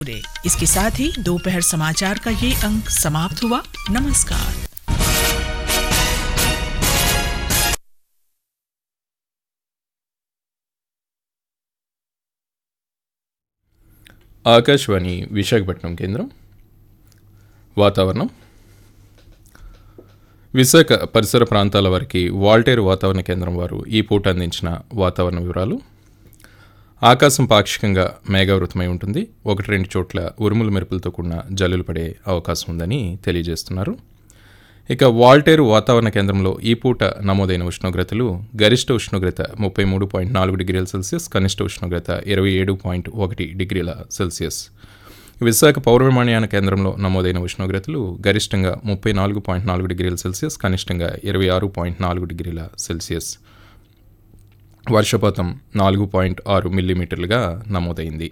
इसके साथ ही दोपहर समाचार का ये अंक समाप्त हुआ नमस्कार ఆకాశవాణి విశాఖపట్నం కేంద్రం వాతావరణం విశాఖ పరిసర ప్రాంతాల వారికి వాల్టేరు వాతావరణ కేంద్రం వారు ఈ పూట అందించిన వాతావరణ వివరాలు ఆకాశం పాక్షికంగా మేఘావృతమై ఉంటుంది ఒకటి రెండు చోట్ల ఉరుములు మెరుపులతో కూడిన జల్లులు పడే అవకాశం ఉందని తెలియజేస్తున్నారు ఇక వాల్టేరు వాతావరణ కేంద్రంలో ఈ పూట నమోదైన ఉష్ణోగ్రతలు గరిష్ట ఉష్ణోగ్రత ముప్పై మూడు పాయింట్ నాలుగు డిగ్రీల సెల్సియస్ కనిష్ట ఉష్ణోగ్రత ఇరవై ఏడు పాయింట్ ఒకటి డిగ్రీల సెల్సియస్ విశాఖ పౌర విమానయాన కేంద్రంలో నమోదైన ఉష్ణోగ్రతలు గరిష్టంగా ముప్పై నాలుగు పాయింట్ నాలుగు డిగ్రీల సెల్సియస్ కనిష్టంగా ఇరవై ఆరు పాయింట్ నాలుగు డిగ్రీల సెల్సియస్ వర్షపాతం నాలుగు పాయింట్ ఆరు మిల్లీమీటర్లుగా నమోదైంది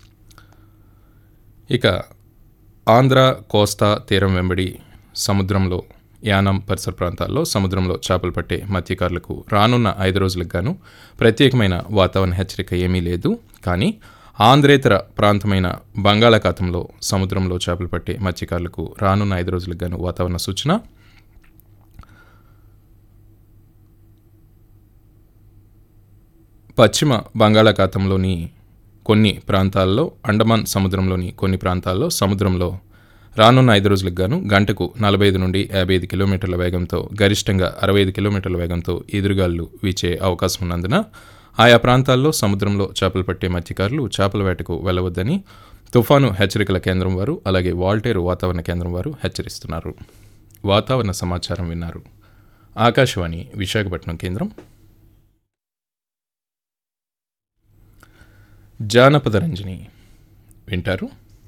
ఇక ఆంధ్ర కోస్తా తీరం వెంబడి సముద్రంలో యానం పరిసర ప్రాంతాల్లో సముద్రంలో చేపలు పట్టే మత్స్యకారులకు రానున్న ఐదు రోజులకు గాను ప్రత్యేకమైన వాతావరణ హెచ్చరిక ఏమీ లేదు కానీ ఆంధ్రేతర ప్రాంతమైన బంగాళాఖాతంలో సముద్రంలో చేపలు పట్టే మత్స్యకారులకు రానున్న ఐదు రోజులకు గాను వాతావరణ సూచన పశ్చిమ బంగాళాఖాతంలోని కొన్ని ప్రాంతాల్లో అండమాన్ సముద్రంలోని కొన్ని ప్రాంతాల్లో సముద్రంలో రానున్న ఐదు రోజులకు గాను గంటకు నలభై ఐదు నుండి యాభై ఐదు కిలోమీటర్ల వేగంతో గరిష్టంగా అరవై ఐదు కిలోమీటర్ల వేగంతో ఎదురుగాలు వీచే అవకాశం ఉన్నందున ఆయా ప్రాంతాల్లో సముద్రంలో చేపలు పట్టే మత్స్యకారులు చేపల వేటకు వెళ్ళవద్దని తుఫాను హెచ్చరికల కేంద్రం వారు అలాగే వాల్టేరు వాతావరణ కేంద్రం వారు హెచ్చరిస్తున్నారు వాతావరణ సమాచారం విన్నారు ఆకాశవాణి విశాఖపట్నం కేంద్రం జానపద రంజని వింటారు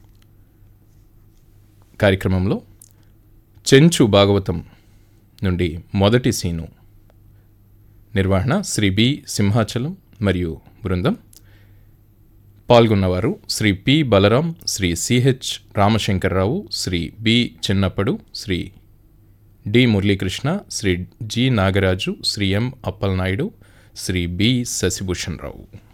కార్యక్రమంలో చెంచు భాగవతం నుండి మొదటి సీను నిర్వహణ శ్రీ బి సింహాచలం మరియు బృందం పాల్గొన్నవారు Shri P Balaram Shri CH Ramashankarrao Shri B Chinnappadu Shri D Muralikrishna Shri G Nagaraju Shri M Appalanaidu Shri B Sashibhushan రావు